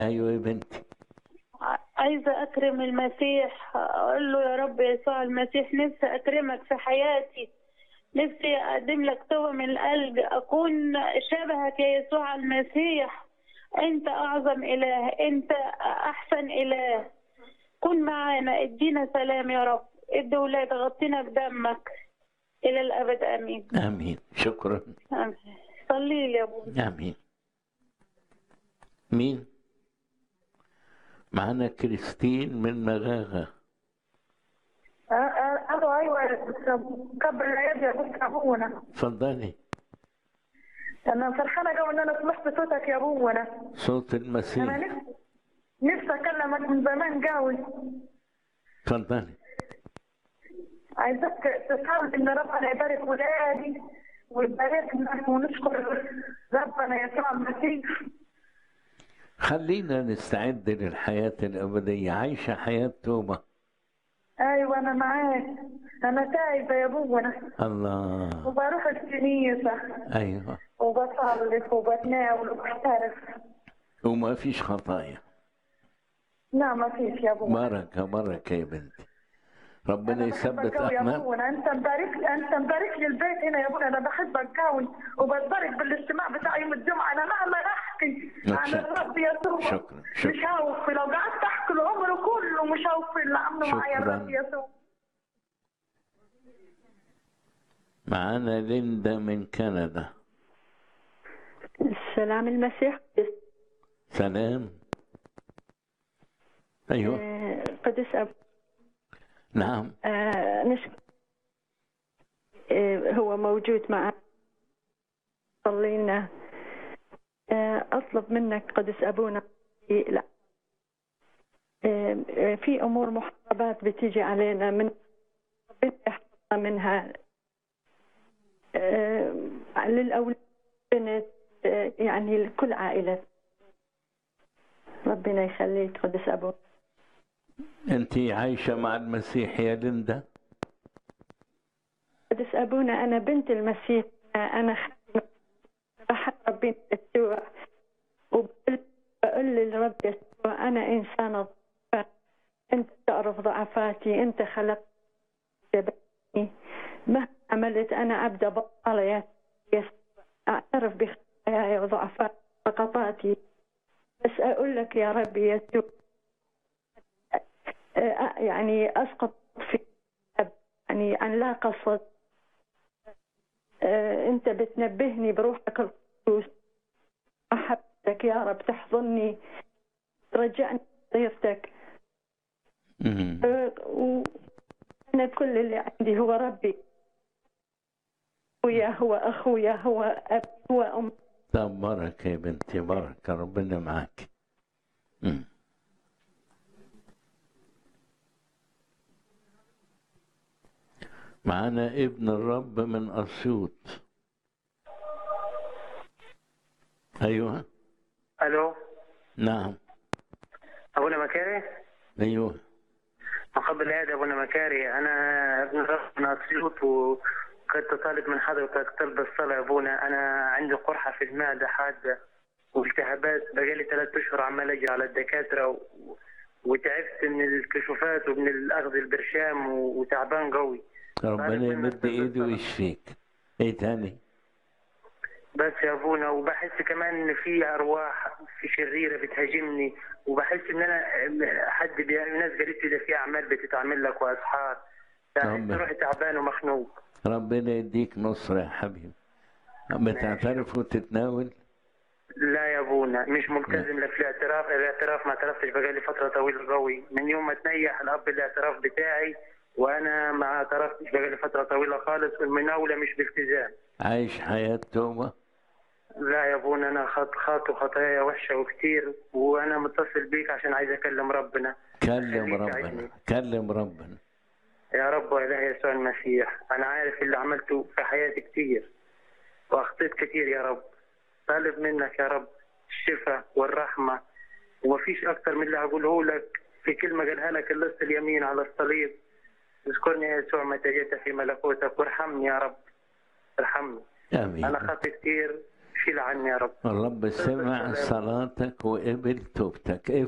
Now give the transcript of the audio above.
ايوه يا بنتي ع- عايزة أكرم المسيح أقول له يا رب يسوع المسيح نفسي أكرمك في حياتي نفسي أقدم لك توبة من القلب أكون شبهك يا يسوع المسيح أنت أعظم إله أنت أحسن إله كن معانا ادينا سلام يا رب ادي ولاد غطينا بدمك إلى الأبد آمين امين شكرا آمين صلي لي يا أبوي امين مين معانا كريستين من مغاغة الو ايوه كبر العيد يا بوك ابونا اتفضلي انا فرحانه قوي ان انا سمعت صوتك يا ابونا صوت انا المسيح نفسي نفسي اكلمك من زمان قوي اتفضلي عايزك تصلي ان ربنا يبارك ولادي ويباركنا ونشكر ربنا يسوع المسيح خلينا نستعد للحياة الأبدية عايشة حياة توبة ايوه انا معاك انا تايبه يا ابونا الله وبروح الكنيسه أيوه وبصلي وبتناول وبحترف وما فيش خطايا لا ما فيش يا ابونا بركة بركة يا بنتي ربنا أنا يثبت بحبك قوي يا أقدام ابونا انت مبارك انت مبارك لي البيت هنا يا ابونا انا بحبك قوي وبتبارك بالاجتماع بتاع يوم الجمعه انا مهما احكي عن شكرا. الرب يسوع شكرا. شكرا. مش هوفي لو قعدت احكي العمر كله مش هوفي اللي عمله معايا شكرا. الرب يسوع معانا ليندا من كندا السلام المسيح سلام أيوه آه، قدس أب نعم آه، نشكر آه، هو موجود معنا صلي لنا آه، أطلب منك قدس أبونا لا آه، آه، في أمور محاربات بتيجي علينا من ربنا يحفظنا منها آه، للأولاد بنت آه، يعني لكل عائلة ربنا يخليك قدس أبونا أنت عايشة مع المسيح يا ليندا قدس أبونا أنا بنت المسيح أنا خادمة بحب ربنا يسوع وبقول بقول للرب يسوع أنا إنسانة ضعيفة أنت تعرف ضعفاتي أنت خلقت جبلتني مهما عملت أنا أبدأ بطالة يا يسوع أعترف بخطاياي وضعفاتي وسقطاتي بس أقول لك يا رب يسوع آه، يعني أسقط في يعني عن لا قصد آه، أنت بتنبهني بروحك القدوس محبتك يا رب تحضني ترجعني صيرتك مم. آه، وأنا كل اللي عندي هو ربي ويا هو أخويا هو أب هو أم طب بركة يا بنتي بركة ربنا معاك مم. معانا ابن الرب من أسيوط أيوه الو نعم ابونا مكاري أيوه مقبل العيد ابونا مكاري انا ابن الرب من اسيوط وكنت طالب من حضرتك طلب الصلاه يا ابونا انا عندي قرحه في المعده حاده والتهابات بقالي ثلاث اشهر عمال اجي على الدكاتره و... وتعبت من الكشوفات ومن الاخذ البرشام و... وتعبان قوي ربنا يمد إيده ويشفيك إيه تاني بس يا ابونا وبحس كمان ان في ارواح في شريره بتهاجمني وبحس ان انا حد بي... ناس قالت لي ده في اعمال بتتعمل لك واسحار بحس نعم. روحي تعبان ومخنوق ربنا يديك نصر يا حبيبي بتعترف وتتناول لا يا ابونا مش ملتزم لا في الاعتراف الاعتراف ما اعترفتش بقالي فتره طويله قوي من يوم ما تنيح الاب الاعتراف بتاعي وانا ما اعترفتش بقالي فتره طويله خالص والمناوله مش بالتزام عايش حياة توبة لا يا ابونا انا خط خاطو خطايا وحشه وكتير وانا متصل بيك عشان عايز اكلم ربنا كلم خليك ربنا عايزني. كلم ربنا يا رب وإله يسوع المسيح أنا عارف اللي عملته في حياتي كتير وأخطيت كتير يا رب طالب منك يا رب الشفاء والرحمة ومفيش أكتر من اللي هقوله لك في كلمة قالها لك اللص اليمين على الصليب اذكرني يا يسوع متى جئت في ملكوتك وارحمني يا رب ارحمني آمين أنا خاطي كتير شيل عني يا رب الرب سمع صلاتك وقبل توبتك